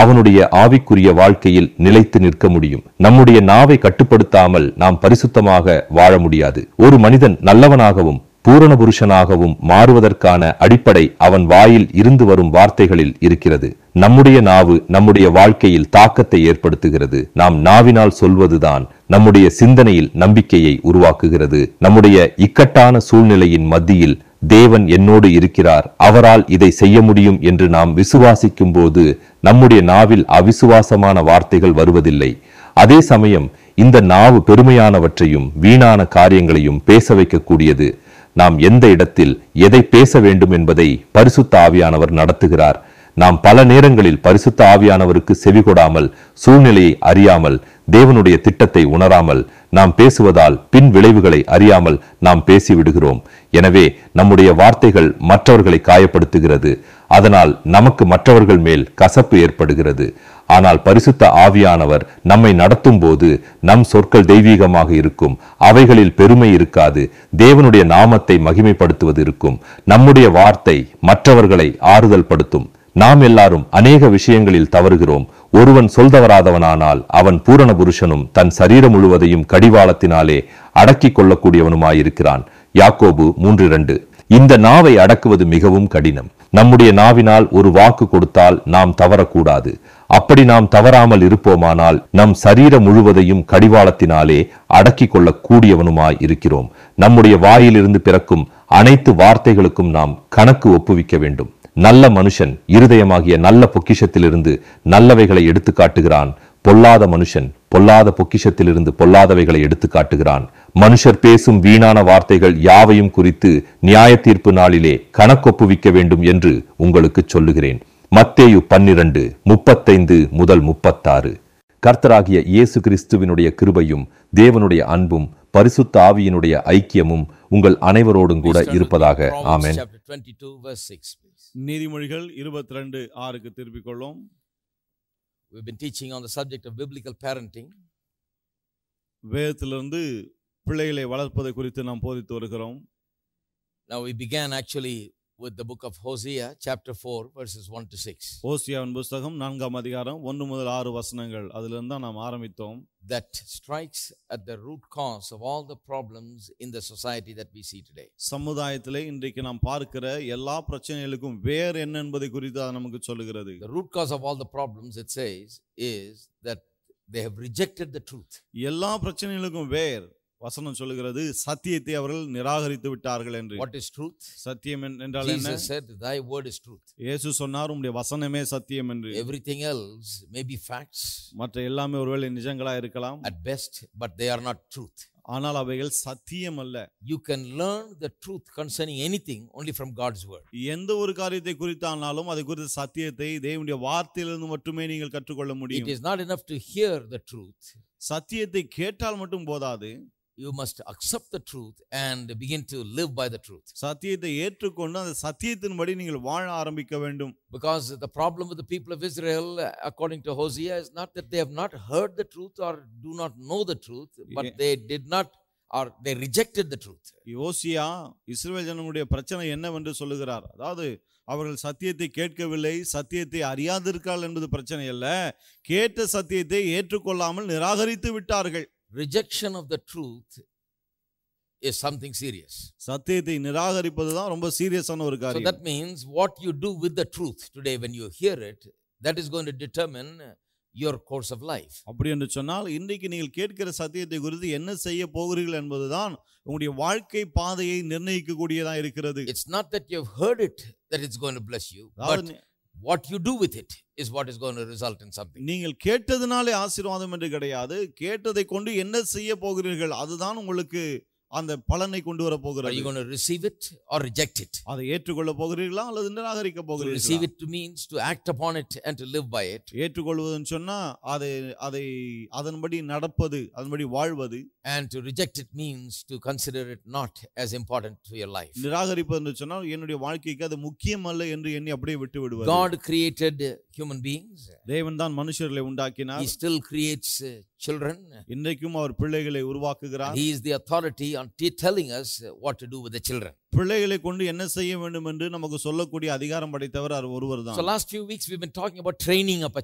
அவனுடைய ஆவிக்குரிய வாழ்க்கையில் நிலைத்து நிற்க முடியும் நம்முடைய நாவை கட்டுப்படுத்தாமல் நாம் பரிசுத்தமாக வாழ முடியாது ஒரு மனிதன் நல்லவனாகவும் பூரண புருஷனாகவும் மாறுவதற்கான அடிப்படை அவன் வாயில் இருந்து வரும் வார்த்தைகளில் இருக்கிறது நம்முடைய நாவு நம்முடைய வாழ்க்கையில் தாக்கத்தை ஏற்படுத்துகிறது நாம் நாவினால் சொல்வதுதான் நம்முடைய சிந்தனையில் நம்பிக்கையை உருவாக்குகிறது நம்முடைய இக்கட்டான சூழ்நிலையின் மத்தியில் தேவன் என்னோடு இருக்கிறார் அவரால் இதை செய்ய முடியும் என்று நாம் விசுவாசிக்கும் போது நம்முடைய நாவில் அவிசுவாசமான வார்த்தைகள் வருவதில்லை அதே சமயம் இந்த நாவு பெருமையானவற்றையும் வீணான காரியங்களையும் பேச வைக்கக்கூடியது நாம் எந்த இடத்தில் எதை பேச வேண்டும் என்பதை பரிசுத்த ஆவியானவர் நடத்துகிறார் நாம் பல நேரங்களில் பரிசுத்த ஆவியானவருக்கு செவிகொடாமல் சூழ்நிலையை அறியாமல் தேவனுடைய திட்டத்தை உணராமல் நாம் பேசுவதால் பின் விளைவுகளை அறியாமல் நாம் பேசிவிடுகிறோம் எனவே நம்முடைய வார்த்தைகள் மற்றவர்களை காயப்படுத்துகிறது அதனால் நமக்கு மற்றவர்கள் மேல் கசப்பு ஏற்படுகிறது ஆனால் பரிசுத்த ஆவியானவர் நம்மை நடத்தும் போது நம் சொற்கள் தெய்வீகமாக இருக்கும் அவைகளில் பெருமை இருக்காது தேவனுடைய நாமத்தை மகிமைப்படுத்துவது இருக்கும் நம்முடைய வார்த்தை மற்றவர்களை ஆறுதல் படுத்தும் நாம் எல்லாரும் அநேக விஷயங்களில் தவறுகிறோம் ஒருவன் சொல்தவராதவனானால் அவன் பூரண புருஷனும் தன் சரீரம் முழுவதையும் கடிவாளத்தினாலே அடக்கிக் கொள்ளக்கூடியவனுமாயிருக்கிறான் யாக்கோபு மூன்று இரண்டு இந்த நாவை அடக்குவது மிகவும் கடினம் நம்முடைய நாவினால் ஒரு வாக்கு கொடுத்தால் நாம் தவறக்கூடாது அப்படி நாம் தவறாமல் இருப்போமானால் நம் சரீரம் முழுவதையும் கடிவாளத்தினாலே அடக்கிக் கொள்ளக் கூடியவனுமாய் இருக்கிறோம் நம்முடைய வாயிலிருந்து பிறக்கும் அனைத்து வார்த்தைகளுக்கும் நாம் கணக்கு ஒப்புவிக்க வேண்டும் நல்ல மனுஷன் இருதயமாகிய நல்ல பொக்கிஷத்திலிருந்து நல்லவைகளை எடுத்து காட்டுகிறான் பொல்லாத மனுஷன் பொல்லாத பொக்கிஷத்திலிருந்து பொல்லாதவைகளை எடுத்து காட்டுகிறான் மனுஷர் பேசும் வீணான வார்த்தைகள் யாவையும் குறித்து நியாய தீர்ப்பு நாளிலே கணக்கொப்புவிக்க வேண்டும் என்று உங்களுக்கு சொல்லுகிறேன் மத்தேயு பன்னிரண்டு முப்பத்தைந்து முதல் முப்பத்தாறு கர்த்தராகிய இயேசு கிறிஸ்துவினுடைய கிருபையும் தேவனுடைய அன்பும் பரிசுத்த ஆவியினுடைய ஐக்கியமும் உங்கள் அனைவரோடும் கூட Please turn with me to இருப்பதாக Proverbs amen Chapter 22, verse 6, please. நீதிமொழிகள் இருபத்தி ரெண்டு ஆறுக்கு திருப்பிக் கொள்ளும் We've been teaching on the subject of biblical parenting. வேதத்திலிருந்து பிள்ளைகளை வளர்ப்பதை குறித்து நாம் போதித்து வருகிறோம் Now, we began actually with the book of Hosea, chapter 4, verses 1 to 6. ஓசியாவின் புஸ்தகம் நான்காம் அதிகாரம் ஒன்று முதல் ஆறு வசனங்கள் அதிலிருந்து தான் நாம் ஆரம்பித்தோம் That strikes at the root cause of all the problems in the society that we see today. சமுதாயத்திலே இன்றைக்கு நாம் பார்க்கிற எல்லா பிரச்சனைகளுக்கும் வேர் என்ன என்பதை குறித்து அது நமக்கு சொல்லுகிறது The root cause of all the problems, it says, is that they have rejected the truth. எல்லா பிரச்சனைகளுக்கும் வேர் வசனம் சொல்லுகிறது சத்தியத்தை அவர்கள் நிராகரித்து விட்டார்கள் என்று What is truth? சத்தியம் என்- என்றால் என்ன Jesus said, Thy word is truth. இயேசு சொன்னார் உம்முடைய வசனமே சத்தியம் என்று Everything else may be facts மற்ற எல்லாமே ஒருவேளை நிஜங்களா இருக்கலாம் at best, but they are not truth. ஆனால் அவைகள் சத்தியம் அல்ல You can learn the truth concerning anything only from God's word. எந்த ஒரு காரியத்தை குறித்தானாலும் அதை குறித்த சத்தியத்தை தேவனுடைய வார்த்தையிலிருந்து மட்டுமே நீங்கள் கற்றுக்கொள்ள It முடியும் is not enough to hear the truth. சத்தியத்தை கேட்டால் மட்டும் போதாது You must accept the truth and begin to live by the truth. சத்தியத்தை ஏற்றுக்கொண்டு அந்த சத்தியத்தின்படி நீங்கள் வாழ ஆரம்பிக்க வேண்டும் Because the problem with the people of Israel, according to Hosea, is not that they have not heard the truth or do not know the truth, but Yeah. they did not or they rejected the truth. யோசியா இஸ்ரவேல் ஜனங்களுடைய பிரச்சனை என்னவென்று சொல்லுகிறார் அதாவது அவர்கள் சத்தியத்தை கேட்கவில்லை சத்தியத்தை அறியாதிருக்கிறார்கள் என்பது பிரச்சனை அல்ல கேட்ட சத்தியத்தை ஏற்றுக்கொள்ளாமல் நிராகரித்து விட்டார்கள் Rejection of the truth is something serious. சத்தியத்தை நிராகரிப்பது தான் ரொம்ப சீரியஸான ஒரு So காரியம் that means what you do with the truth today when you hear it, that is going to determine your course of life. அப்படி என்று சொன்னால் இன்றைக்கு நீங்கள் கேட்கிற சத்தியத்தை குறித்து என்ன செய்ய போகிறீர்கள் என்பதுதான் உங்களுடைய வாழ்க்கை பாதையை நிர்ணயிக்கக்கூடியதா இருக்கிறது It's not that you've heard it that it's going to bless you, but அதாவது நீ- what you do with it is what is going to result in something. நீங்கள் கேட்டதுனாலே ஆசீர்வாதம் என்று கிடையாது கேட்டதை கொண்டு என்ன செய்ய போகிறீர்கள் அதுதான் உங்களுக்கு அந்த பலனை கொண்டு வர Are you போகிறது going to receive it or reject it? அதை ஏற்றுக்கொள்ள போகிறீர்களா அல்லது நிராகரிக்க To போகிறீர்களா receive it means to act upon it and to live by it. ஏற்றுக்கொள்வதுன்னு சொன்னா அதை அதை அதன்படி நடப்பது அதன்படி வாழ்வது And to reject it means to consider it not as important to your life. நிராகரிப்பது என்று சொன்னால் என்னுடைய வாழ்க்கைக்கு அது முக்கியம் அல்ல என்று எண்ணி அப்படியே விட்டு விடுவது God created uh, human beings. தேவன் தான் மனுஷர்களை He உண்டாக்கினார் still creates uh, children. இன்றைக்கும் அவர் பிள்ளைகளை உருவாக்குகிறார் He is the authority on t- telling us uh, what to do with the children. பிள்ளைகளை கொண்டு என்ன செய்ய வேண்டும் என்று நமக்கு சொல்லக்கூடிய அதிகாரம் படைத்தவர் அவர் ஒருவர் So தான் last few weeks we've been talking about training up a